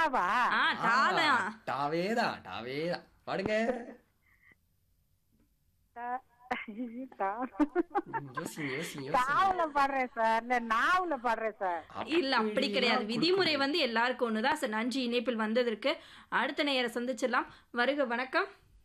டாவா ஆ டாலாம் டாவே தான் டாவே தான் பாடுங்க டா- டா- ம், யோசிங்க யோசிங்க யோசிங்க டாவுல பாடுறேன் சார் இல்ல நாவுல பாடுறேன் சார் இல்ல அப்படி கிடையாது விதிமுறை வந்து எல்லாருக்கும் ஒண்ணுதான் சார் நன்றி இணைப்பில் வந்ததற்கு அடுத்த நேயரை சந்திச்சிடலாம் வருக வணக்கம்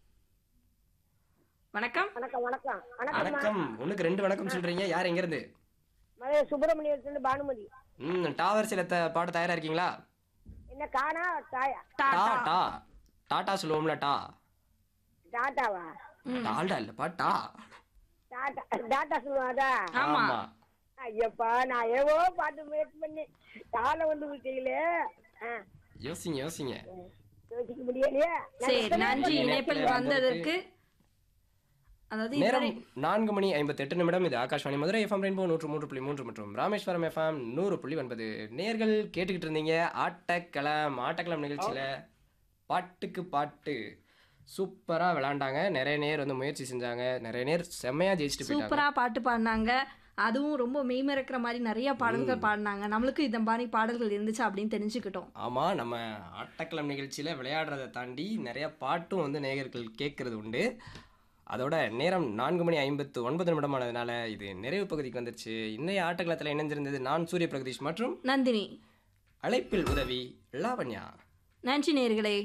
வணக்கம் வணக்கம் வணக்கம் வணக்கம் வணக்கம் உனக்கு ரெண்டு வணக்கம் சொல்றீங்க யார் எங்க இருந்து மதுரை சுப்பிரமணியத்துல பானுமதி ம் டாவர் சில பாட தயாரா இருக்கீங்களா என்ன காணா தாயா டா டாடா டா டாடா சொல்லுவோம்ல டா டாட்டாவா டால்டா இல்லப்பா டா டாட்டா டாட்டா சொல்லுவாதா ஆமா ஆமா ஐயப்பா நான் ஏவோ பாட்டு முயற்சி பண்ணி டால வந்து விட்டீங்களே ஆ, யோசிங்க யோசிங்க யோசிக்க முடியலையே சரி நன்றி இணைப்பில் வந்ததற்கு அதாவது நேரம் இதுவரை நான்கு மணி ஐம்பத்தி எட்டு நிமிடம் இது ஆகாஷ்வாணி மதுரை எஃப்எம் ரெயின்போ நூற்று மூன்று புள்ளி மூன்று மற்றும் ராமேஸ்வரம் எஃப்எம் நூறு புள்ளி ஒன்பது நேர்கள் கேட்டுக்கிட்டு இருந்தீங்க ஆட்டக்களம் ஆட்டக்களம் நிகழ்ச்சியில பாட்டுக்கு பாட்டு சூப்பரா விளையாண்டாங்க நிறைய நேர் வந்து முயற்சி செஞ்சாங்க நிறைய நேர் செம்மையா ஜெயிச்சுட்டு போயிட்டாங்க சூப்பரா பாட்டு பாடினாங்க அதுவும் ரொம்ப மெய்மறக்கிற மாதிரி நிறைய பாடல்கள் பாடினாங்க நம்மளுக்கு இந்த மாதிரி பாடல்கள் இருந்துச்சு அப்படின்னு தெரிஞ்சுக்கிட்டோம் ஆமா நம்ம ஆட்டக்களம் நிகழ்ச்சியில விளையாடுறதை தாண்டி நிறைய பாட்டும் வந்து நேயர்கள் கேட்கறது உண்டு அதோட நேரம் நான்கு மணி ஐம்பத்து ஒன்பது நிமிடமானதுனால இது நிறைவு பகுதிக்கு வந்துருச்சு இன்னைய ஆட்டக்களத்தில் இணைஞ்சிருந்தது நான் சூரிய பிரகதீஷ் மற்றும் நந்தினி அழைப்பில் உதவி லாவண்யா நன்றி நேர்களே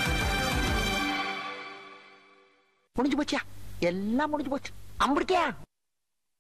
முடிஞ்சு போச்சியா எல்லாம் முடிஞ்சு போச்சு அம்பிடிக்கா